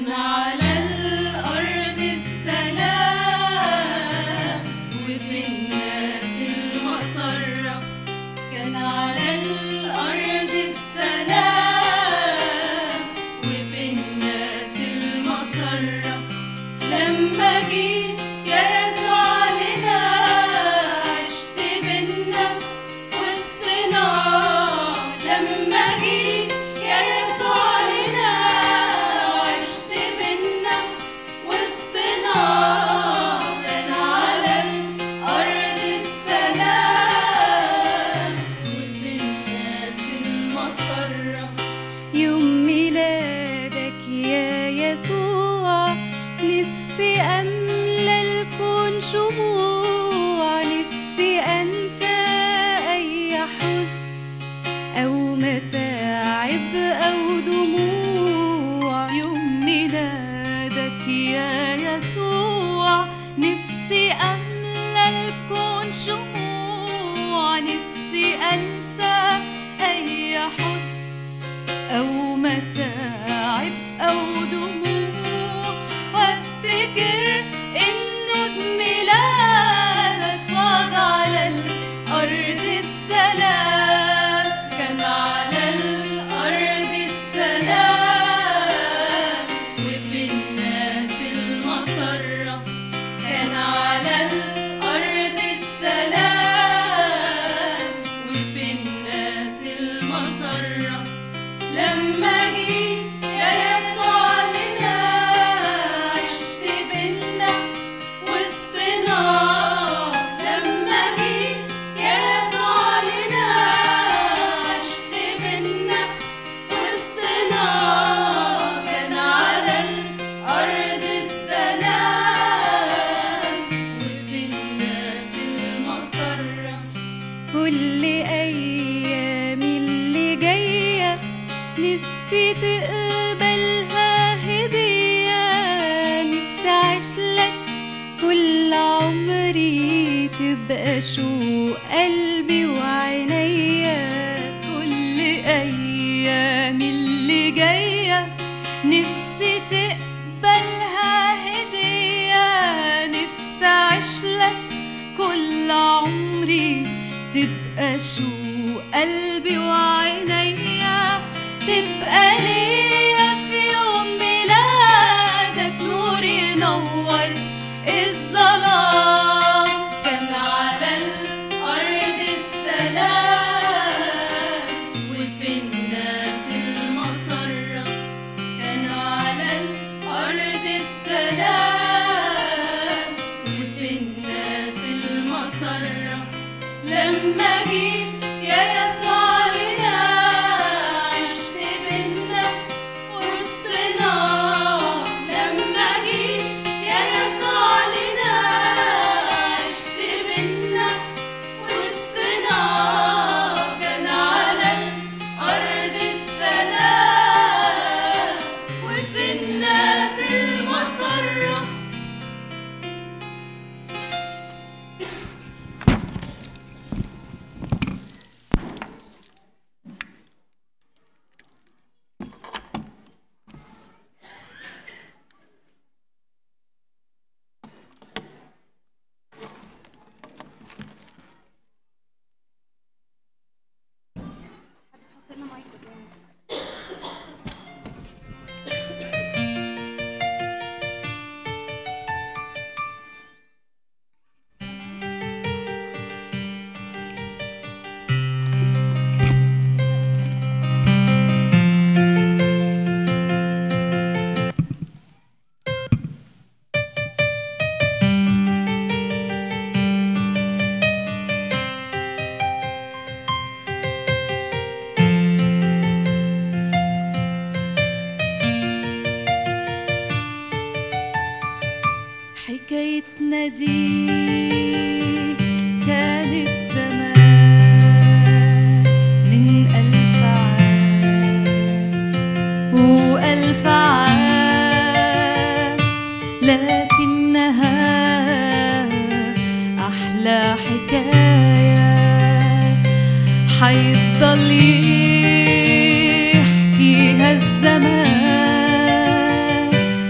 كان على الأرض السلام وفي الناس المسرة كان على الأرض السلام وفي الناس المسرة لما جيت يا يسوع لنا عشت بينا وسطنا لما جيت يا يسوع لنا عشت بينا وسطنا كان على الأرض السلام وفي الناس المسرة يوم ميلادك يا يسوع نفسي أملى الكون شموع نفسي أنسى أي حزن أو متاعب أو دموع يوم ميلادك يا يسوع نفسي أملى الكون شموع نفسي أنسى أي حزن أو متاعب أو دموع وافتكر إنه بميلادك فاض على الأرض السلام كان على الأرض السلام وفي الناس المسرة كان على الأرض السلام وفي الناس المسرة لما جيت يا يسوع لنا عشت بينا وسطنا لما جيت يا يسوع لنا عشت بينا وسطنا كان على الأرض السلام وفي الناس المسرة كل أيامي اللي جاية نفسي تقبلها هدية نفسي أعيش لك كل عمري تبقى شوق قلبي وعينيا كل أيام اللي جاية نفسي تقبلها هدية نفسي أعيش لك كل عمري تبقى شوق قلبي وعينيا تبقى ليا في يوم ميلادك نور ينور الظلام كان على الأرض السلام وفي الناس المسرة كان على الأرض السلام وفي الناس المسرة لما جيت يا يسوع لنا عشت بينا وسطنا لما جيت يا يسوع لنا عشت بينا وسطنا كان على الأرض السلام وفي الناس المسرة حكايتنا دي كانت زمان من ألف عام وألف عام لكنها أحلى حكاية حيفضل يحكيها الزمان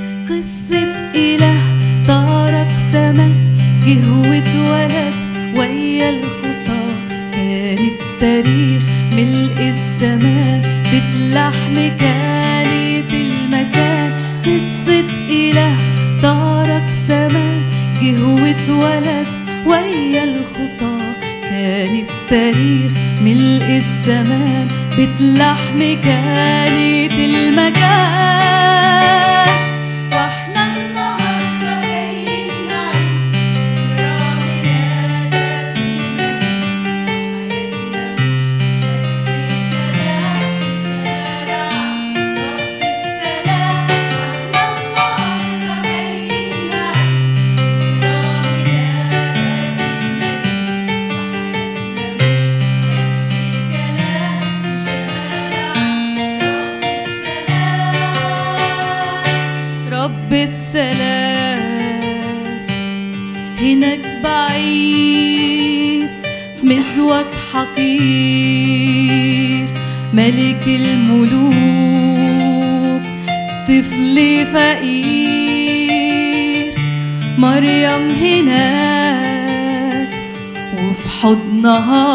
اختارك سما جه واتولد ويا الخطى كان التاريخ ملء الزمان بتلحم كانت المكان واحنا النهارده جايين نعيد ذكرى ميلادك رب السلام هناك بعيد في مسود حقير ملك الملوك طفل فقير مريم هناك وفي حضنها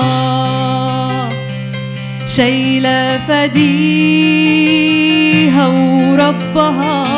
شايلة فديها وربها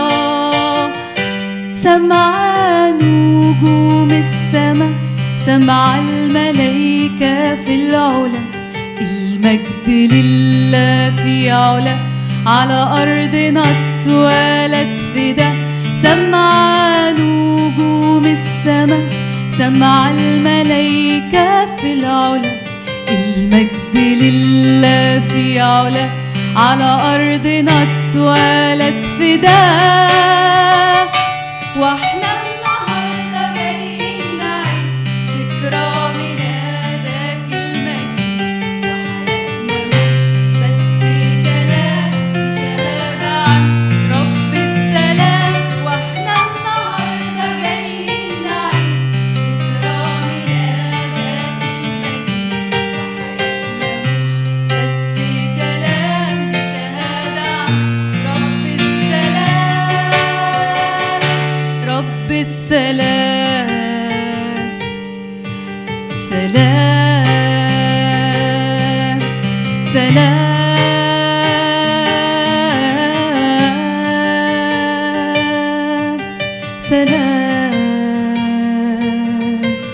سمع نجوم السما سمع الملايكة في العلا المجد لله في علا على أرضنا اتولد في ده سمع نجوم السما سمع الملايكة في العلا المجد لله في علا على أرضنا اتولد في ده واحنا النهارده جايين نعيد ذكرى ميلادك المجيد وحياتنا مش بس كلام شهادة عن رب السلام واحنا النهارده جايين نعيد ذكرى ميلادك المجيد وحياتنا مش بس كلام دي شهادة عن رب السلام رب السلام سلام سلام سلام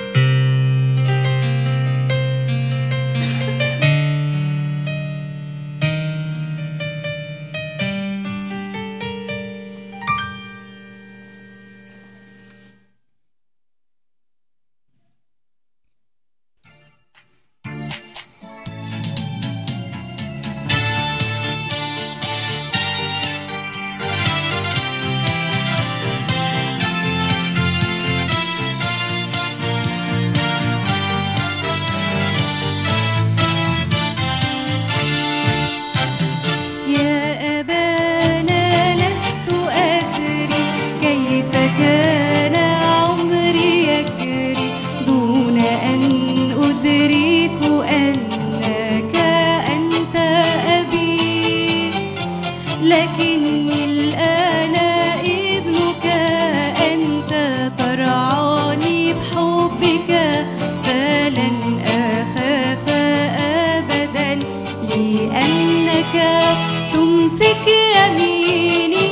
يا أبانا لست أدري كيف كان عمري يجري دون أن أدرك أنك أنت أبي لكني الآن ابنك أنت ترعاني بحبك فلن أخاف أبدا لأنك تمسك يميني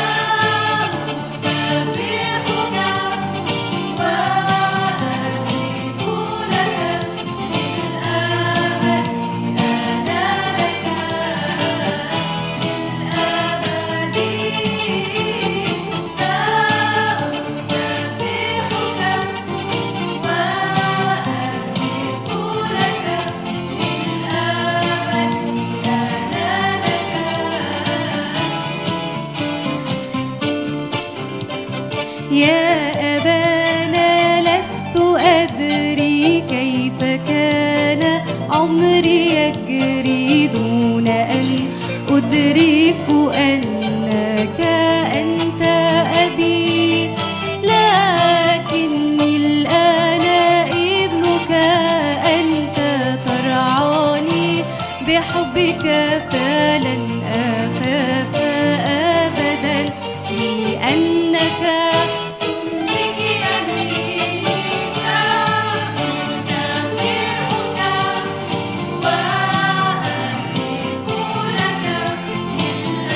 سأسبحك وأهتف لك للأبد أنا لك للأبد سأسبحك وأهتف لك للأبد أنا لك يا أبانا لست أدري كيف كان عمري يجري دون أن أدرك أنك أنت أبي لكني الآن ابنك أنت ترعاني بحبك فلن أخاف أبدا لأنك تمسك يميني سأسبحك وأهتف لك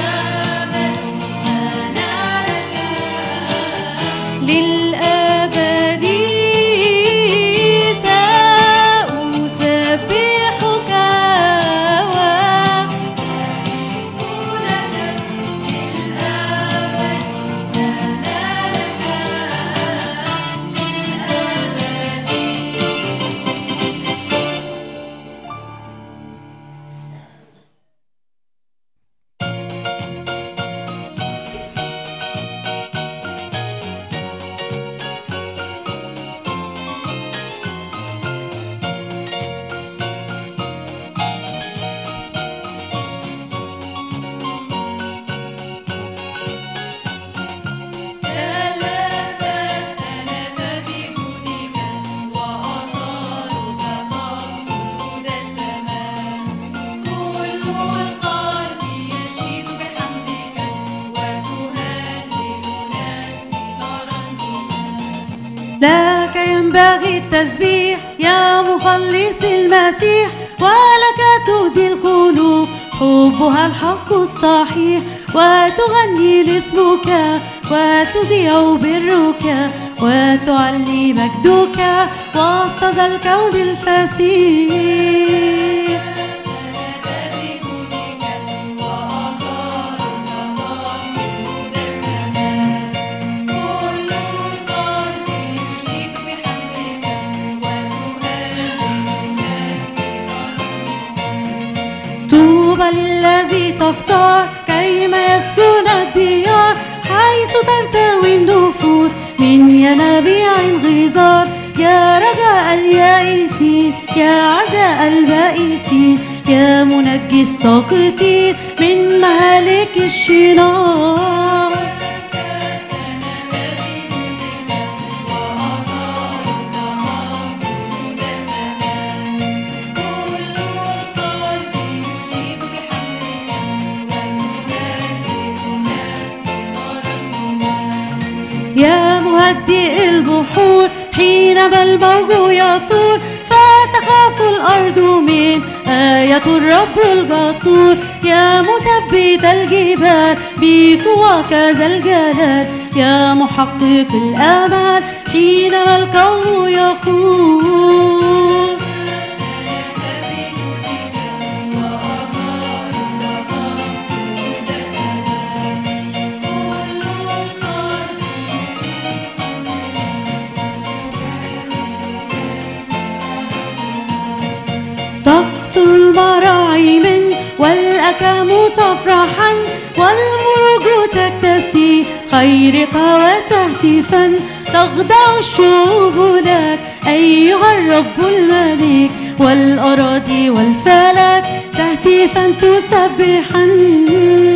لك ينبغي التسبيح يا مخلص المسيح ولك تهدي القلوب حبها الحق الصحيح وتغني لاسمك وتذيع برك وتعلي مجدك وسط ذا الكون الفسيح طوبى للذي تختار كيما يسكن الديار حيث ترتوي النفوس من ينابيع غزار يا رجاء اليائسين يا عزاء البائسين يا منجي الساقطين من مهالك الشنار يا مهدئ البحور حينما الموج يثور فتخاف الأرض من آية الرب الجسور يا مثبت الجبال بقواك ذا الجلال يا محقق الآمال حينما الكون يخور تقطر المراعي والأكام تفرحا والمروج تكتسي خيرك وتهتفا تخضع الشعوب لك أيها الرب الملك والأراضي والفلك تهتفا تسبحا